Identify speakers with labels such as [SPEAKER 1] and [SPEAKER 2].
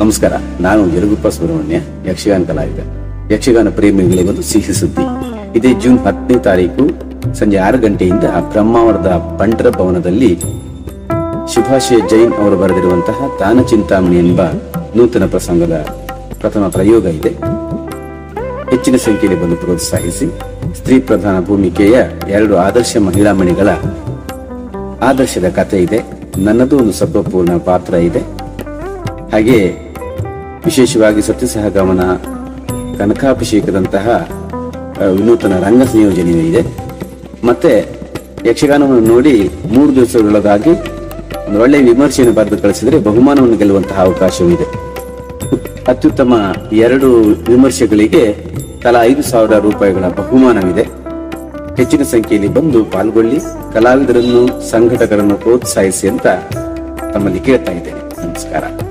[SPEAKER 1] ನಮಸ್ಕಾರ ನಾನು ಯರಗುಪ್ಪ ಸುಬ್ರಹ್ಮಣ್ಯ ಯಕ್ಷಗಾನ ಕಲಾವಿದ ಯಕ್ಷಗಾನ ಪ್ರೇಮಿಗಳಿಗೊಂದು ಸಿಹಿ ಸುದ್ದಿ ಇದೇ ಜೂನ್ ಹತ್ತನೇ ತಾರೀಕು ಸಂಜೆ ಆರು ಗಂಟೆಯಿಂದ ಬ್ರಹ್ಮಾವರದ ಬಂಟರ ಭವನದಲ್ಲಿ ಶುಭಾಶಯ ಜೈನ್ ಅವರು ಬರೆದಿರುವಂತಹ ತಾನ ಚಿಂತಾಮಣಿ ಎಂಬ ನೂತನ ಪ್ರಸಂಗದ ಪ್ರಥಮ ಪ್ರಯೋಗ ಇದೆ ಹೆಚ್ಚಿನ ಸಂಖ್ಯೆಯಲ್ಲಿ ಬಂದು ಪ್ರೋತ್ಸಾಹಿಸಿ ಸ್ತ್ರೀ ಪ್ರಧಾನ ಭೂಮಿಕೆಯ ಎರಡು ಆದರ್ಶ ಮಹಿಳಾಮಣಿಗಳ ಆದರ್ಶದ ಕಥೆ ಇದೆ ನನ್ನದು ಒಂದು ಸತ್ವಪೂರ್ಣ ಪಾತ್ರ ಇದೆ ಹಾಗೆ ವಿಶೇಷವಾಗಿ ಸತ್ಯ ಸಹಗಮನ ಕನಕಾಭಿಷೇಕದಂತಹ ಆ, ವಿನೂತನ ರಂಗ ಸಂಯೋಜನೆಯೂ ಇದೆ ಮತ್ತೆ ಯಕ್ಷಗಾನವನ್ನು ನೋಡಿ ಮೂರು ದಿವಸಗಳೊಳಗಾಗಿ ಒಂದು ಒಳ್ಳೆಯ ವಿಮರ್ಶೆಯನ್ನು ಬರೆದು ಕಳಿಸಿದರೆ ಬಹುಮಾನವನ್ನು ಗೆಲ್ಲುವಂತಹ ಅವಕಾಶವೂ ಇದೆ ಅತ್ಯುತ್ತಮ ಎರಡು ವಿಮರ್ಶೆಗಳಿಗೆ ತಲಾ ಐದು ಸಾವಿರ ರೂಪಾಯಿಗಳ ಬಹುಮಾನವಿದೆ ಹೆಚ್ಚಿನ ಸಂಖ್ಯೆಯಲ್ಲಿ ಬಂದು ಪಾಲ್ಗೊಳ್ಳಿ ಕಲಾವಿದರನ್ನು ಸಂಘಟಕರನ್ನು ಪ್ರೋತ್ಸಾಹಿಸಿ ಅಂತ ತಮ್ಮಲ್ಲಿ ಕೇಳ್ತಾ ಇದ್ದೇನೆ ನಮಸ್ಕಾರ